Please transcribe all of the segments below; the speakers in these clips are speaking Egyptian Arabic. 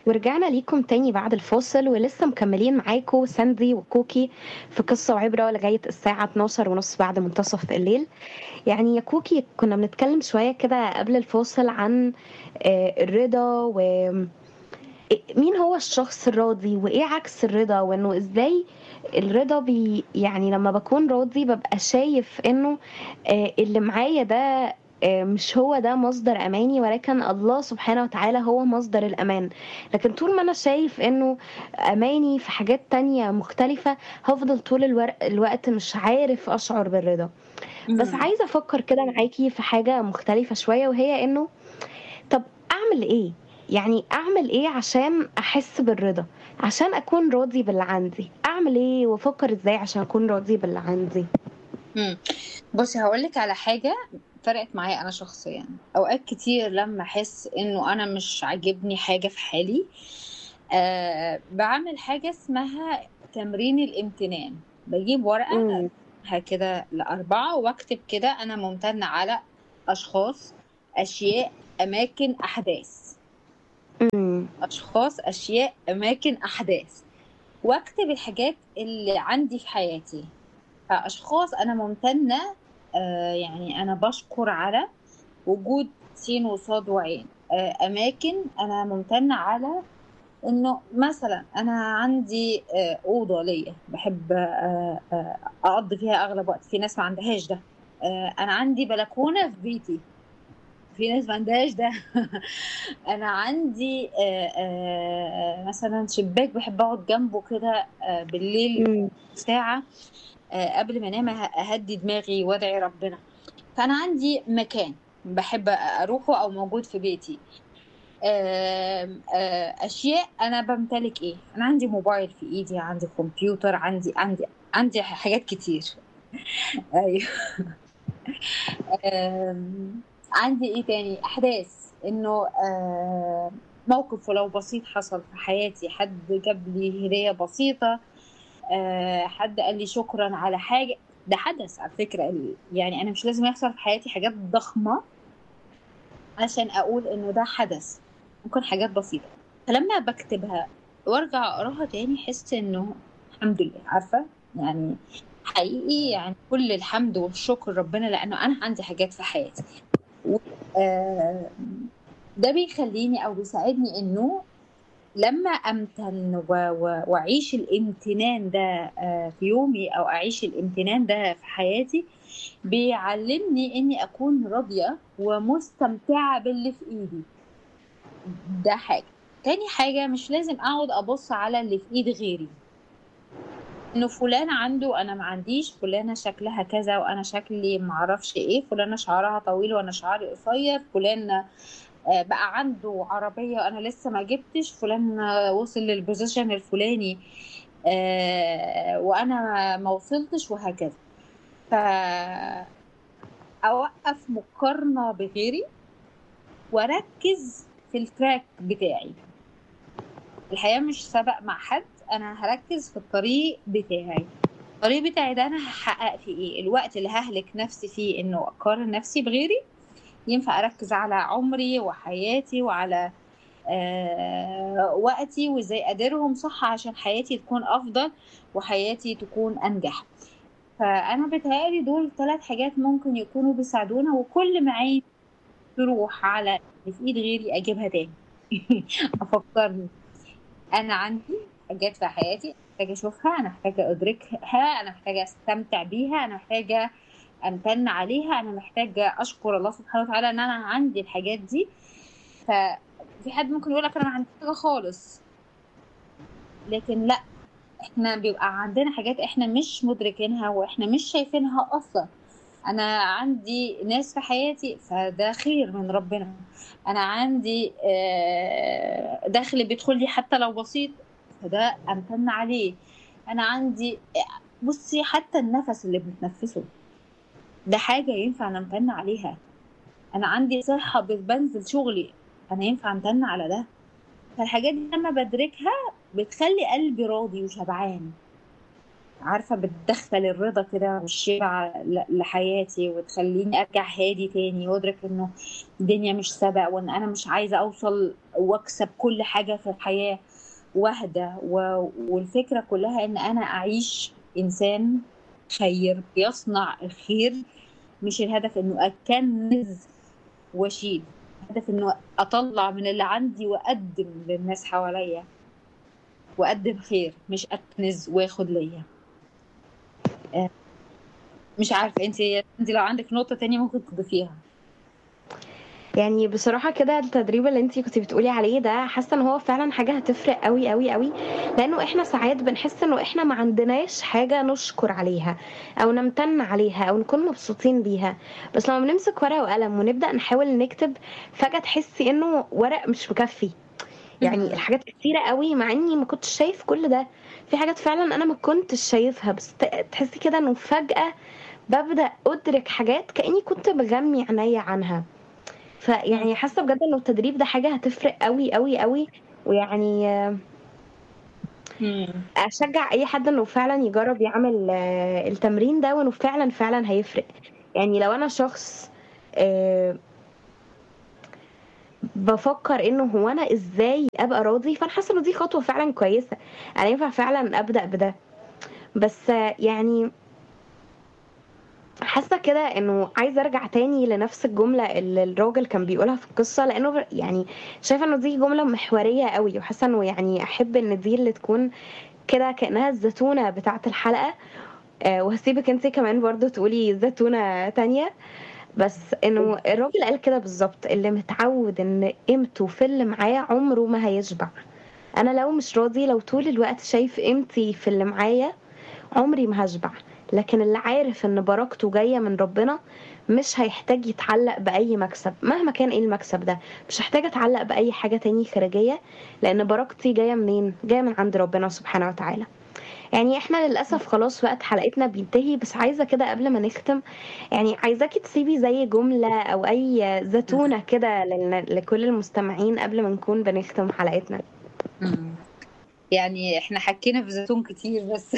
ورجعنا ليكم تاني بعد الفاصل ولسه مكملين معاكم ساندي وكوكي في قصة وعبرة لغاية الساعة 12 ونص بعد منتصف الليل يعني يا كوكي كنا بنتكلم شوية كده قبل الفاصل عن آه، الرضا و مين هو الشخص الراضي وايه عكس الرضا وانه ازاي الرضا بي يعني لما بكون راضي ببقى شايف انه آه، اللي معايا ده آه، مش هو ده مصدر اماني ولكن الله سبحانه وتعالى هو مصدر الامان لكن طول ما انا شايف انه اماني في حاجات تانية مختلفة هفضل طول الور- الوقت مش عارف اشعر بالرضا بس إمم. عايزة افكر كده معاكي في حاجة مختلفة شوية وهي انه طب اعمل ايه يعني اعمل ايه عشان احس بالرضا عشان اكون راضي باللي عندي اعمل ايه وافكر ازاي عشان اكون راضي باللي عندي إمم. بُصّي هاقول لِك على حاجة فرقت معايا أنا شخصيًا، أوقات كتير لمّا أحس إنه أنا مش عاجبني حاجة في حالي، آآ باعمل حاجة اسمها تمرين الامتنان، باجيب ورقة إمم. أقسمها كده ل4 واكتب كده أنا ممتنة على أشخاص، أشياء، أماكن، أحداث. إمم. أشخاص، أشياء، أماكن، أحداث، واكتب الحاجات اللي عندي في حياتي، فأشخاص أنا ممتنة آآ يعني أنا باشكر على وجود س وصاد وعين، آآ أماكن أنا ممتنة على إنه مثلًا أنا عندي آآ أوضة ليّا باحب آآ آآ أقضّي فيها أغلب وقتي، في ناس ما عندهاش ده، آآ أنا عندي بلكونة في بيتي، في ناس ما عندهاش ده، أنا عندي آآ آآ مثلًا شباك باحب أقعد جنبه كده آآ بالليل إمم. ساعة آآ قبل ما أنام أه أهدّي دماغي وأدعي ربنا، فأنا عندي مكان باحب أروحه أو موجود في بيتي. آمم آآ أشياء أنا بامتلك إيه، أنا عندي موبايل في إيدي، عندي كمبيوتر، عندي عندي عندي ح حاجات كتير أيوه آمم عندي إيه تاني، أحداث، إنه آآ موقف ولو بسيط حصل في حياتي، حد جاب لي هدية بسيطة، آآ حد قال لي شكرًا على حاجة، ده حدث على فكرة ال يعني أنا مش لازم يحصل في حياتي حاجات ضخمة عشان أقول إنه ده حدث، ممكن حاجات بسيطة، فلمّا باكتبها وارجع أقراها تاني أحس إنه الحمد لله، عارفة، يعني حقيقي يعني كل الحمد والشكر لربنا لأنه أنا عندي حاجات في حياتي، و آمم ده بيخلّيني أو بيساعدني إنه لمّا أمتن و و وأعيش الامتنان ده آآ في يومي أو أعيش الامتنان ده في حياتي، بيعلّمني إني أكون راضية ومستمتعة باللي في إيدي. ده حاجة، تاني حاجة مش لازم أقعد أبُص على اللي في إيد غيري. إنه فلان عنده أنا ما عنديش، فلانة شكلها كذا وأنا شكلي ما أعرفش إيه، فلانة شعرها طويل وأنا شعري قصير، فلان آآ بقى عنده عربية وأنا لسه ما جِبتش، فلان وصل للposition الفلاني آآ وأنا ما وصلتش وهكذا. ف أوقّف مقارنة بغيري وأركّز في الtrack بتاعي. الحياة مش سباق مع حد، أنا هاركّز في الطريق بتاعي، الطريق بتاعي ده أنا هاحقق فيه إيه، الوقت اللي هاهلك نفسي فيه إنه أقارن نفسي بغيري، ينفع أركّز على عمري وحياتي وعلى آآ وقتي وإزاي أديرهم صح عشان حياتي تكون أفضل وحياتي تكون أنجح. فأنا بيتهيأ لي دول 3 حاجات ممكن يكونوا بيساعدونا وكل ما عيني تروح على اللي في إيد غيري أجيبها تاني أفكّرني أنا عندي حاجات في حياتي محتاجة أشوفها، أنا محتاجة أدركها، أنا محتاجة أستمتع بيها، أنا محتاجة أمتن عليها، أنا محتاجة أشكر الله سبحانه وتعالى إن أنا عندي الحاجات دي. ففي حد ممكن يقول لك أنا ما عنديش حاجة خالص. لكن لأ، إحنا بيبقى عندنا حاجات إحنا مش مدركينها وإحنا مش شايفينها أصلًا. أنا عندي ناس في حياتي فده خير من ربنا، أنا عندي آآ دخل بيدخل لي حتى لو بسيط، فده أمتن عليه، أنا عندي أ بُصّي حتى النَفَس اللي بنتنفّسه، ده حاجة ينفع نمتن عليها، أنا عندي صحة ب بانزل شغلي، أنا ينفع أمتن على ده، فالحاجات دي لمّا بادركها بتخلّي قلبي راضي وشبعان. عارفة بتدخل الرضا كده والشبع ل- لحياتي وتخليني أرجع هادي تاني وأدرك إنه الدنيا مش سبق وإن أنا مش عايزة أوصل وأكسب كل حاجة في الحياة واهدى و... والفكرة كلها إن أنا أعيش إنسان خير يصنع الخير مش الهدف إنه أكنز واشيل الهدف إنه أطلع من اللي عندي وأقدم للناس حواليا وأقدم خير مش أكنز وآخد ليا آه، مش عارفة انت انت لو عندك نقطة تانية ممكن تضيفيها يعني بصراحة كده التدريب اللي انتي كنتي بتقولي عليه ده حاسة ان هو فعلا حاجة هتفرق قوي قوي قوي لانه احنا ساعات بنحس انه احنا ما عندناش حاجة نشكر عليها او نمتن عليها او نكون مبسوطين بيها بس لما بنمسك ورقة وقلم ونبدأ نحاول نكتب فجأة تحسي انه ورق مش مكفي يعني مم. الحاجات كتيرة قوي مع اني ما كنتش شايف كل ده في حاجات فعلا انا ما كنتش شايفها بس ت- تحسي كده انه فجأة ببدأ ادرك حاجات كأني كنت بغمي عينيا عنها فيعني حاسه بجد انه التدريب ده حاجه هتفرق قوي قوي قوي ويعني آه، مم. اشجع اي حد انه فعلا يجرب يعمل آه، التمرين ده وانه فعلا فعلا هيفرق يعني لو انا شخص آه، بفكر انه هو انا ازاي ابقى راضي فانا حاسه انه دي خطوه فعلا كويسه انا ينفع فعلا ابدا بده بس آه، يعني حاسه كده انه عايزه ارجع تاني لنفس الجمله اللي الراجل كان بيقولها في القصه لانه يعني شايفه انه دي جمله محوريه قوي وحاسه انه يعني احب ان دي اللي تكون كده كانها الزتونه بتاعه الحلقه آه، وهسيبك انت كمان برضو تقولي زتونه تانية بس انه الراجل قال كده بالظبط اللي متعود ان قيمته في اللي معاه عمره ما هيشبع انا لو مش راضي لو طول الوقت شايف قيمتي في اللي معايا عمري ما هشبع لكن اللي عارف ان بركته جايه من ربنا مش هيحتاج يتعلق باي مكسب مهما كان ايه المكسب ده مش هحتاج اتعلق باي حاجه تاني خارجيه لان بركتي جايه منين جايه من عند ربنا سبحانه وتعالى يعني احنا للاسف خلاص وقت حلقتنا بينتهي بس عايزه كده قبل ما نختم يعني عايزاكي تسيبي زي جمله او اي زتونه كده للن- لكل المستمعين قبل ما نكون بنختم حلقتنا مم. يعني احنا حكينا في زيتون كتير بس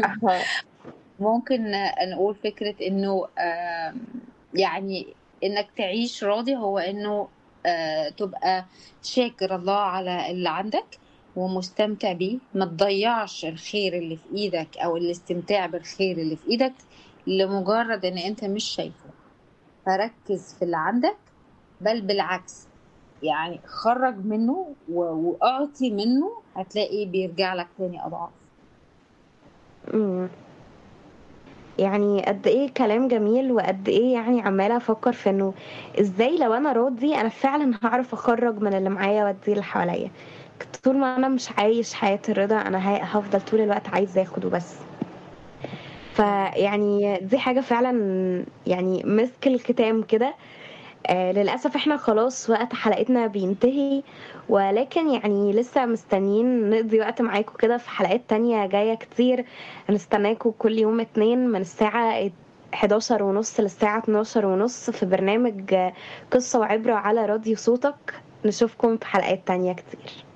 ممكن نقول فكرة انه آم، يعني انك تعيش راضي هو انه آه، تبقى شاكر الله على اللي عندك ومستمتع بيه ما تضيعش الخير اللي في ايدك او الاستمتاع بالخير اللي في ايدك لمجرد ان انت مش شايفه فركز في اللي عندك بل بالعكس يعني خرج منه و- واعطي منه هتلاقي بيرجع لك تاني اضعاف مم. يعني قد ايه كلام جميل وقد ايه يعني عماله افكر في انه ازاي لو انا راضي انا فعلا هعرف اخرج من اللي معايا وادي اللي حواليا طول ما انا مش عايش حياه الرضا انا ه- هفضل طول الوقت عايز اخد وبس فيعني دي حاجه فعلا يعني مسك الختام كده آه للأسف احنا خلاص وقت حلقتنا بينتهي ولكن يعني لسه مستنيين نقضي وقت معاكم كده في حلقات تانية جاية كتير هنستناكم كل يوم اتنين من الساعة 11 ونص للساعة 12 ونص في برنامج آه، قصة وعبرة على راديو صوتك نشوفكم في حلقات تانية كتير